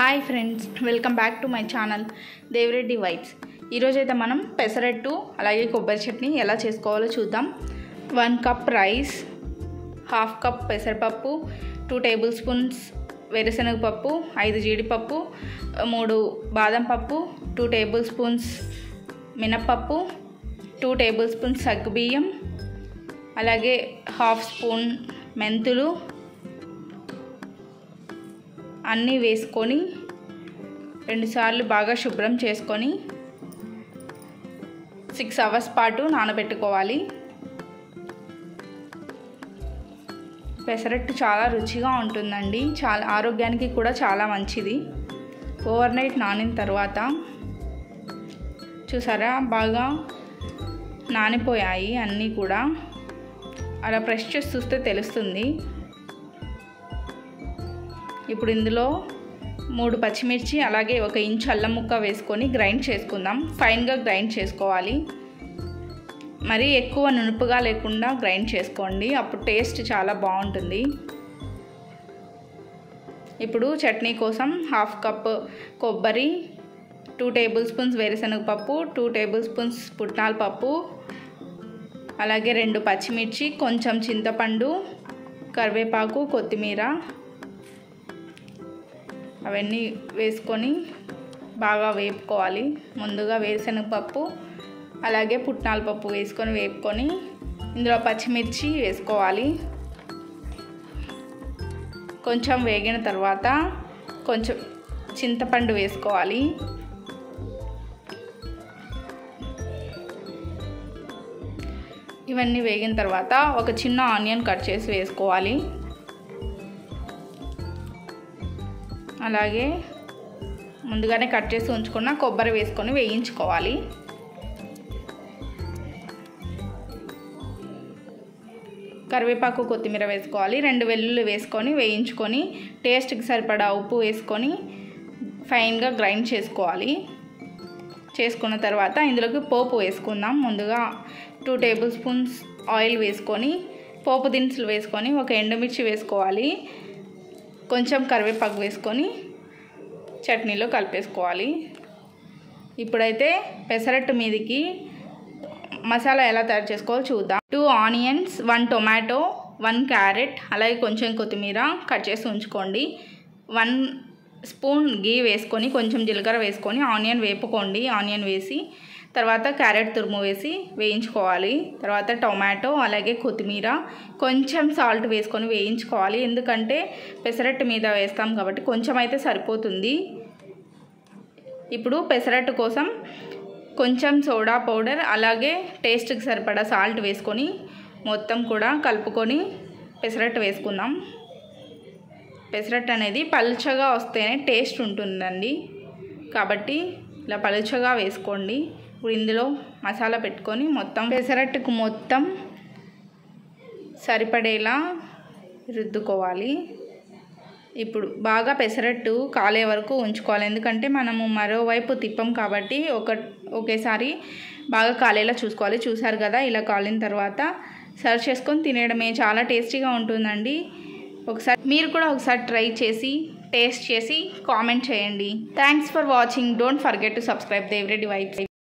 hi friends welcome back to my channel Devireddy vibes ఈరోజైతే మనం పెసరట్టు అలాగే కొబ్బరి చట్నీ ఎలా చేసుకోవాలో చూద్దాం one cup rice half cup పెసరపప్పు టూ టేబుల్ స్పూన్స్ వేరుశనగపప్పు ఐదు జీడిపప్పు మూడు బాదం పప్పు టూ టేబుల్ స్పూన్స్ మినప్పప్పు టూ టేబుల్ స్పూన్స్ సగ్గుబియ్యం అలాగే హాఫ్ స్పూన్ మెంతులు అన్నీ వేసుకొని రెండుసార్లు బాగా శుభ్రం చేసుకొని సిక్స్ అవర్స్ పాటు నానబెట్టుకోవాలి పెసరట్టు చాలా రుచిగా ఉంటుందండి చాలా ఆరోగ్యానికి కూడా చాలా మంచిది ఓవర్ నైట్ నానిన తర్వాత చూసారా బాగా నానిపోయాయి అన్నీ కూడా అలా ప్రెస్ చేసి చూస్తే తెలుస్తుంది ఇప్పుడు ఇందులో మూడు పచ్చిమిర్చి అలాగే ఒక ఇంచు అల్లం ముక్క వేసుకొని గ్రైండ్ చేసుకుందాం ఫైన్గా గ్రైండ్ చేసుకోవాలి మరీ ఎక్కువ నునుపుగా లేకుండా గ్రైండ్ చేసుకోండి అప్పుడు టేస్ట్ చాలా బాగుంటుంది ఇప్పుడు చట్నీ కోసం హాఫ్ కప్ కొబ్బరి టూ టేబుల్ స్పూన్స్ వేరుశనగపప్పు టూ టేబుల్ స్పూన్స్ పుట్నాల పప్పు అలాగే రెండు పచ్చిమిర్చి కొంచెం చింతపండు కరివేపాకు కొత్తిమీర అవన్నీ వేసుకొని బాగా వేపుకోవాలి ముందుగా వేరుశనగపప్పు అలాగే పుట్నాల పప్పు వేసుకొని వేపుకొని ఇందులో పచ్చిమిర్చి వేసుకోవాలి కొంచెం వేగిన తర్వాత కొంచెం చింతపండు వేసుకోవాలి ఇవన్నీ వేగిన తర్వాత ఒక చిన్న ఆనియన్ కట్ చేసి వేసుకోవాలి అలాగే ముందుగానే కట్ చేసి ఉంచుకున్న కొబ్బరి వేసుకొని వేయించుకోవాలి కరివేపాకు కొత్తిమీర వేసుకోవాలి రెండు వెల్లుల్లి వేసుకొని వేయించుకొని టేస్ట్కి సరిపడా ఉప్పు వేసుకొని ఫైన్గా గ్రైండ్ చేసుకోవాలి చేసుకున్న తర్వాత ఇందులోకి పోపు వేసుకుందాం ముందుగా టూ టేబుల్ స్పూన్స్ ఆయిల్ వేసుకొని పోపు దినుసులు వేసుకొని ఒక ఎండుమిర్చి వేసుకోవాలి కొంచెం కరివేపాకు వేసుకొని చట్నీలో కలిపేసుకోవాలి ఇప్పుడైతే పెసరట్టు మీదకి మసాలా ఎలా తయారు చేసుకోవాలో చూద్దాం two onions one tomato one carrot అలాగే కొంచెం కొత్తిమీర కట్ చేసి ఉంచుకోండి వన్ స్పూన్ గీ వేసుకొని కొంచెం జీలకర్ర వేసుకొని ఆనియన్ వేపుకోండి ఆనియన్ వేసి తర్వాత క్యారెట్ తురుము వేసి వేయించుకోవాలి తర్వాత టొమాటో అలాగే కొత్తిమీర కొంచెం సాల్ట్ వేసుకొని వేయించుకోవాలి ఎందుకంటే పెసరట్టు మీద వేస్తాం కాబట్టి కొంచెం అయితే సరిపోతుంది ఇప్పుడు పెసరట్టు కోసం కొంచెం సోడా పౌడర్ అలాగే టేస్ట్కి సరిపడా సాల్ట్ వేసుకొని మొత్తం కూడా కలుపుకొని పెసరట్టు వేసుకుందాం పెసరట్టు అనేది పలుచగా వస్తేనే టేస్ట్ ఉంటుందండి కాబట్టి ఇలా పలుచగా వేసుకోండి ఇప్పుడు ఇందులో మసాలా పెట్టుకొని మొత్తం పెసరట్టుకు మొత్తం సరిపడేలా రుద్దుకోవాలి ఇప్పుడు బాగా పెసరట్టు కాలే వరకు ఉంచుకోవాలి ఎందుకంటే మనము మరోవైపు తిప్పం కాబట్టి ఒక ఒకేసారి బాగా కాలేలా చూసుకోవాలి చూసారు కదా ఇలా కాలిన తర్వాత సర్వ్ చేసుకొని తినేయడమే చాలా టేస్టీగా ఉంటుందండి ఒకసారి మీరు కూడా ఒకసారి ట్రై చేసి టేస్ట్ చేసి కామెంట్ చేయండి thanks for watching don't forget to subscribe Devareddy vibes